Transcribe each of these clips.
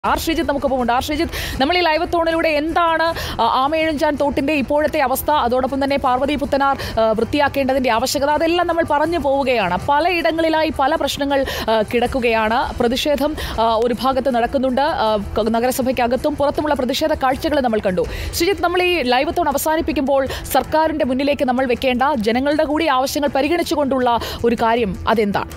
R Sreejith നമുക്കൊപ്പം ഉണ്ട് R Sreejith നമ്മൾ ഈ ലൈവ് തോണിലൂടെ എന്താണ് ആ, ആമയിഴഞ്ചാൻ തോട്ടിന്റെ ഇപ്പോഴത്തെ അവസ്ഥ അതോടൊപ്പം തന്നെ പാർവതി പുത്തനാർ ആ, വൃത്തിയാക്കേണ്ടതിന്റെ ആവശ്യകത അതെല്ലാം നമ്മൾ പറഞ്ഞു പോവുകയാണ് പലയിടങ്ങളിലായി പല പ്രശ്നങ്ങൾ ആ, കിടക്കുകയാണ് പ്രതിഷേധം ആ, ഒരു ഭാഗത്ത് നടക്കുന്നുണ്ട് ആ, ക- നഗരസഭയ്ക്കകത്തും പുറത്തുമുള്ള പ്രതിഷേധ കാഴ്ചകൾ നമ്മൾ കണ്ടു ശ്രീജിത്ത് നമ്മൾ ഈ ലൈവ് തോൺ അവസാനിപ്പിക്കുമ്പോൾ സർക്കാരിന്റെ മുന്നിലേക്ക് നമ്മൾ വെക്കേണ്ട ജനങ്ങളുടെ കൂടി ആവശ്യങ്ങൾ പരിഗണിച്ചുകൊണ്ടുള്ള ഒരു കാര്യം അതെന്താണ്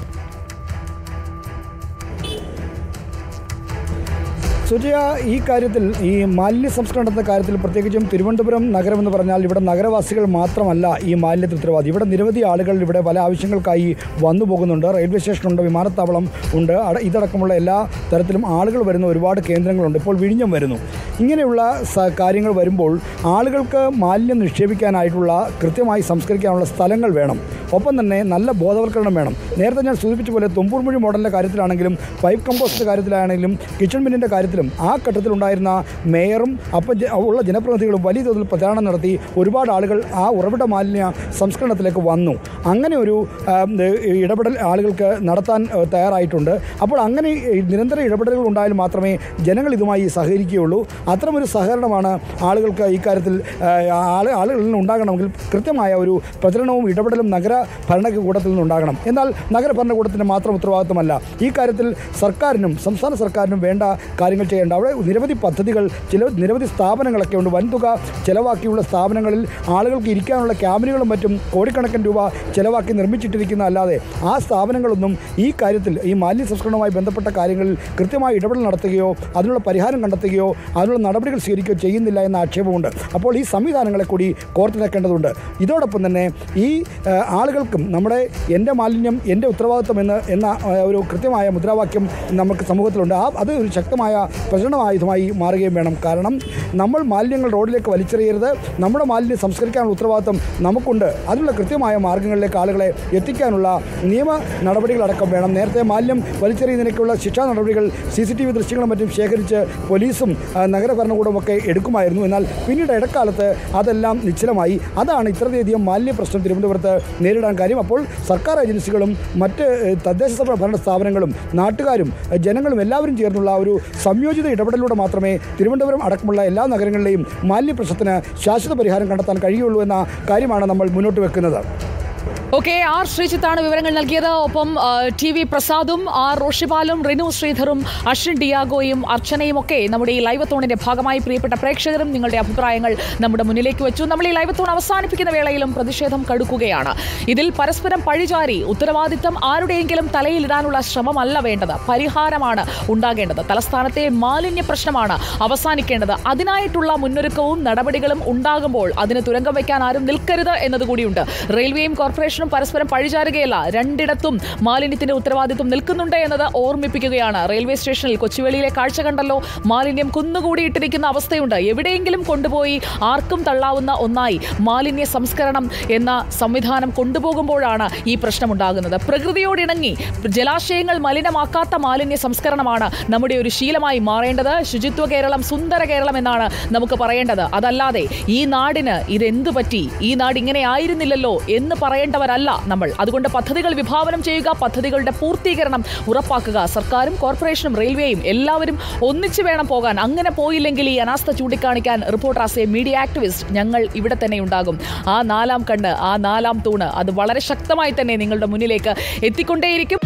സുജയ ഈ കാര്യത്തിൽ ഈ മാലിന്യ സംസ്കരണത്തിന്റെ കാര്യത്തിൽ പ്രത്യേകിച്ചും തിരുവനന്തപുരം നഗരം എന്ന് പറഞ്ഞാൽ ഇവിടെ നഗരവാസികൾ മാത്രമല്ല ഈ മാലിന്യത്തിന് ഉത്തരവാദി ഇവിടെ നിരവധി ആളുകൾ ഇവിടെ പല ആവശ്യങ്ങൾക്കായി വന്നു പോകുന്നുണ്ട് റെയിൽവേ സ്റ്റേഷനുണ്ട് വിമാനത്താവളം ഉണ്ട് അട- ഇതടക്കമുള്ള എല്ലാ തരത്തിലും ആളുകൾ വരുന്ന ഒരുപാട് കേന്ദ്രങ്ങളുണ്ട് ഇപ്പോൾ വിഴിഞ്ഞം വരുന്നു ഇങ്ങനെയുള്ള സ- കാര്യങ്ങൾ വരുമ്പോൾ ആളുകൾക്ക് മാലിന്യം നിക്ഷേപിക്കാനായിട്ടുള്ള കൃത്യമായി സംസ്കരിക്കാനുള്ള സ്ഥലങ്ങൾ വേണം ഒപ്പം തന്നെ നല്ല ബോധവൽക്കരണം വേണം നേരത്തെ ഞാൻ സൂചിപ്പിച്ച പോലെ തുമ്പൂർമൊഴി മോഡലിൻ്റെ കാര്യത്തിലാണെങ്കിലും പൈപ്പ് കമ്പോസ്റ്റിൻ്റെ കാര്യത്തിലാണെങ്കിലും കിച്ചൺ ബിന്നിൻ്റെ കാര്യത്തിലും ആ ഘട്ടത്തിലുണ്ടായിരുന്ന മേയറും അപ്പം ജ- ഉള്ള ജനപ്രതിനിധികളും വലിയ തോതിൽ പ്രചാരണം നടത്തി ഒരുപാട് ആളുകൾ ആ ഉറവിട മാലിന്യ സംസ്കരണത്തിലേക്ക് വന്നു അങ്ങനെ ഒരു ആ, ഏ, ഇടപെടൽ ആളുകൾക്ക് നടത്താൻ ഏ, തയ്യാറായിട്ടുണ്ട് അപ്പോൾ അങ്ങനെ ഈ നിരന്തര ഇടപെടലുകൾ ഉണ്ടായാൽ മാത്രമേ ജനങ്ങൾ ഇതുമായി സഹകരിക്കുകയുള്ളൂ അത്തരമൊരു സഹകരണമാണ് ആളുകൾക്ക് ഇക്കാര്യത്തിൽ ആ, ആള് ആളുകളിൽ നിന്ന് ഉണ്ടാകണമെങ്കിൽ കൃത്യമായ ഒരു പ്രചരണവും ഇടപെടലും നഗര ഭരണകൂടത്തിൽ നിന്നുണ്ടാകണം എന്നാൽ നഗര ഭരണകൂടത്തിൻ്റെ മാത്രം ഉത്തരവാദിത്തമല്ല ഈ കാര്യത്തിൽ സർക്കാരിനും സംസ്ഥാന സർക്കാരിനും വേണ്ട കാര്യങ്ങൾ ചെയ്യേണ്ട അവിടെ നിരവധി പദ്ധതികൾ ചില നിരവധി സ്ഥാപനങ്ങളൊക്കെ ഉണ്ട് വൻതുക ചിലവാക്കിയുള്ള സ്ഥാപനങ്ങളിൽ ആളുകൾക്ക് ഇരിക്കാനുള്ള ക്യാബിനുകളും മറ്റും കോടിക്കണക്കിന് രൂപ ചിലവാക്കി നിർമ്മിച്ചിട്ടിരിക്കുന്ന അല്ലാതെ ആ സ്ഥാപനങ്ങളൊന്നും ഈ കാര്യത്തിൽ ഈ മാലിന്യ സംസ്കരണവുമായി ബന്ധപ്പെട്ട കാര്യങ്ങളിൽ കൃത്യമായി ഇടപെടൽ നടത്തുകയോ അതിനുള്ള പരിഹാരം കണ്ടെത്തുകയോ അതിനുള്ള നടപടികൾ സ്വീകരിക്കുകയോ ചെയ്യുന്നില്ല എന്ന ആക്ഷേപമുണ്ട് അപ്പോൾ ഈ സംവിധാനങ്ങളെ കൂടി കോർത്തിണക്കേണ്ടതുണ്ട് ഇതോടൊപ്പം തന്നെ ഈ ആ, ആളുകൾക്കും നമ്മുടെ എൻ്റെ മാലിന്യം എൻ്റെ ഉത്തരവാദിത്വം എന്ന് എന്ന ആ, ഒരു കൃത്യമായ മുദ്രാവാക്യം നമുക്ക് സമൂഹത്തിലുണ്ട് ആ അത് ഒരു ശക്തമായ പ്രചരണായുധമായി മാറുകയും വേണം കാരണം നമ്മൾ മാലിന്യങ്ങൾ റോഡിലേക്ക് വലിച്ചെറിയരുത് നമ്മുടെ മാലിന്യം സംസ്കരിക്കാനുള്ള ഉത്തരവാദിത്വം നമുക്കുണ്ട് അതിനുള്ള കൃത്യമായ മാർഗ്ഗങ്ങളിലേക്ക് ആളുകളെ എത്തിക്കാനുള്ള നിയമ നടപടികളടക്കം വേണം നേരത്തെ മാലിന്യം വലിച്ചെറിയുന്നതിനൊക്കെയുള്ള ശിക്ഷാ നടപടികൾ സി സി ടി വി ദൃശ്യങ്ങളും മറ്റും ശേഖരിച്ച് പോലീസും ആ, നഗരഭരണകൂടവും ഒക്കെ എടുക്കുമായിരുന്നു എന്നാൽ പിന്നീട് ഇടക്കാലത്ത് അതെല്ലാം നിശ്ചലമായി അതാണ് ഇത്രയധികം മാലിന്യ പ്രശ്നം തിരുവനന്തപുരത്ത് നേരിടാൻ കാര്യം അപ്പോൾ സർക്കാർ ഏജൻസികളും മറ്റ് ഏഹ്, തദ്ദേശ സ്വയംഭരണ ഭരണ സ്ഥാപനങ്ങളും നാട്ടുകാരും ഏഹ്, ജനങ്ങളും എല്ലാവരും ചേർന്നുള്ള ഒരു സംയോജിത ഇടപെടലിലൂടെ മാത്രമേ തിരുവനന്തപുരം അടക്കമുള്ള എല്ലാ നഗരങ്ങളിലെയും മാലിന്യ പ്രശ്നത്തിന് ശാശ്വത പരിഹാരം കണ്ടെത്താൻ കഴിയുള്ളൂ എന്ന കാര്യമാണ് നമ്മൾ മുന്നോട്ട് വെക്കുന്നത് ഓക്കെ ആർ ശ്രീജിത്താണ് വിവരങ്ങൾ നൽകിയത് ഒപ്പം ആ, ടി വി പ്രസാദും ആർ റോഷിപാലും റിനു ശ്രീധറും അശ്വിൻ ഡിയാഗോയും അർച്ചനയും ഒക്കെ നമ്മുടെ ഈ ലൈവ് തോണിന്റെ ഭാഗമായി പ്രിയപ്പെട്ട പ്രേക്ഷകരും നിങ്ങളുടെ അഭിപ്രായങ്ങൾ നമ്മുടെ മുന്നിലേക്ക് വെച്ചു നമ്മൾ ഈ ലൈവ് തോൺ അവസാനിപ്പിക്കുന്ന വേളയിലും പ്രതിഷേധം കടുക്കുകയാണ് ഇതിൽ പരസ്പരം പഴിചാരി ഉത്തരവാദിത്തം ആരുടെയെങ്കിലും തലയിലിടാനുള്ള ശ്രമമല്ല വേണ്ടത് പരിഹാരമാണ് ഉണ്ടാകേണ്ടത് തലസ്ഥാനത്തെ മാലിന്യ പ്രശ്നമാണ് അവസാനിക്കേണ്ടത് അതിനായിട്ടുള്ള മുന്നൊരുക്കവും നടപടികളും ഉണ്ടാകുമ്പോൾ അതിന് തുരങ്കം വയ്ക്കാൻ ആരും നിൽക്കരുത് എന്നതുകൂടിയുണ്ട് റെയിൽവേയും കോർപ്പറേഷനും പരസ്പരം പഴിചാരുകയല്ല രണ്ടിടത്തും മാലിന്യത്തിന്റെ ഉത്തരവാദിത്വം നിൽക്കുന്നുണ്ട് എന്നത് ഓർമ്മിപ്പിക്കുകയാണ് റെയിൽവേ സ്റ്റേഷനിൽ കൊച്ചുവേളിയിലെ കാഴ്ച കണ്ടല്ലോ മാലിന്യം കുന്നുകൂടിയിട്ടിരിക്കുന്ന അവസ്ഥയുണ്ട് എവിടെയെങ്കിലും കൊണ്ടുപോയി ആർക്കും തള്ളാവുന്ന ഒന്നായി മാലിന്യ സംസ്കരണം എന്ന സംവിധാനം കൊണ്ടുപോകുമ്പോഴാണ് ഈ പ്രശ്നമുണ്ടാകുന്നത് പ്രകൃതിയോടിണങ്ങി ജലാശയങ്ങൾ മലിനമാക്കാത്ത മാലിന്യ സംസ്കരണമാണ് നമ്മുടെ ഒരു ശീലമായി മാറേണ്ടത് ശുചിത്വ കേരളം സുന്ദര കേരളം എന്നാണ് നമുക്ക് പറയേണ്ടത് അതല്ലാതെ ഈ നാടിന് ഇതെന്തു പറ്റി ഈ നാട് ഇങ്ങനെ ആയിരുന്നില്ലല്ലോ എന്ന് പറയേണ്ടവരല്ല നമ്മൾ അതുകൊണ്ട് പദ്ധതികൾ വിഭാവനം ചെയ്യുക പദ്ധതികളുടെ പൂർത്തീകരണം ഉറപ്പാക്കുക സർക്കാരും കോർപ്പറേഷനും റെയിൽവേയും എല്ലാവരും ഒന്നിച്ചു വേണം പോകാൻ അങ്ങനെ പോയില്ലെങ്കിൽ ഈ അനാസ്ഥ ചൂണ്ടിക്കാണിക്കാൻ reporter as a media activist ഞങ്ങൾ ഇവിടെ തന്നെ ഉണ്ടാകും ആ നാലാം കണ്ണ് ആ നാലാം തൂണ് അത് വളരെ ശക്തമായി തന്നെ നിങ്ങളുടെ മുന്നിലേക്ക് എത്തിക്കൊണ്ടേയിരിക്കും